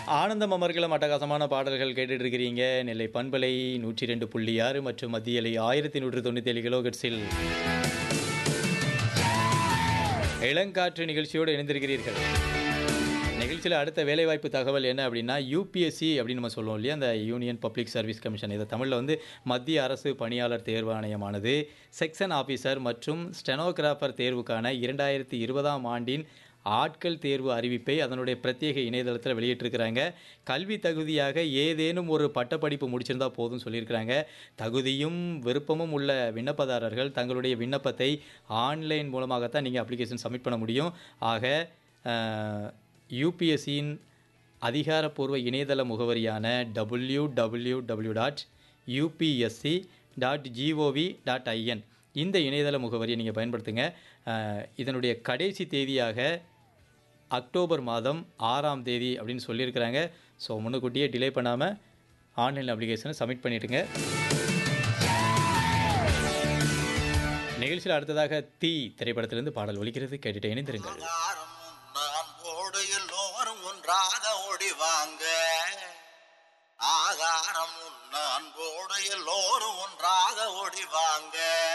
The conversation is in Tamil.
ஆனந்தம் அமர்கலம் அட்டகாசமான பாடல்கள் கேட்டுட்டு இருக்கிறீங்க நெல்லை பண்பலை நூற்றி ரெண்டு புள்ளி ஆறு மற்றும் மத்திய அலை ஆயிரத்தி நூற்று தொண்ணூற்றி ஏழு கிலோகட்ஸில் இளங்காற்று நிகழ்ச்சியோடு இணைந்திருக்கிறீர்கள் நிகழ்ச்சியில் அடுத்த வேலைவாய்ப்பு தகவல் என்ன அப்படின்னா யூபிஎஸ்சி அப்படின்னு நம்ம சொல்லுவோம் இல்லையா அந்த யூனியன் பப்ளிக் சர்வீஸ் கமிஷன் இதை தமிழில் வந்து மத்திய அரசு பணியாளர் தேர்வு ஆணையமானது செக்ஷன் ஆஃபீஸர் மற்றும் ஸ்டெனோகிராஃபர் தேர்வுக்கான இரண்டாயிரத்தி இருபதாம் ஆண்டின் ஆட்கள் தேர்வு அறிவிப்பை அதனுடைய பிரத்யேக இணையதளத்தில் வெளியிட்டிருக்கிறாங்க கல்வி தகுதியாக ஏதேனும் ஒரு பட்டப்படிப்பு முடிச்சிருந்தா போதும் சொல்லியிருக்கிறாங்க தகுதியும் விருப்பமும் உள்ள விண்ணப்பதாரர்கள் தங்களுடைய விண்ணப்பத்தை ஆன்லைன் மூலமாகத்தான் நீங்கள் அப்ளிகேஷன் சப்மிட் பண்ண முடியும் ஆக யூபிஎஸ்சியின் அதிகாரப்பூர்வ இணையதள முகவரியான W W W dot UPSC dot GOV dot IN இந்த இணையதள முகவரியை நீங்கள் பயன்படுத்துங்க அஹ், இதனுடைய கடைசி தேதியாக அக்டோபர் மாதம் ஆறாம் தேதி அப்படின்னு சொல்லியிருக்கிறாங்க ஸோ முன்னுக்கூட்டியே டிலே பண்ணாமல் ஆன்லைன் அப்ளிகேஷனை சப்மிட் பண்ணிவிடுங்க நிகழ்ச்சியில் அடுத்ததாக தீ திரைப்படத்திலிருந்து பாடல் ஒலிக்கிறது கேட்டுட்டு இணைந்திருங்கள் ஆகாரம் நான் போடு எல்லோரும் ஒன்றாக ஓடிவாங்க ஆகாரம் நான் போடு எல்லோரும் ஒன்றாக ஓடிவாங்க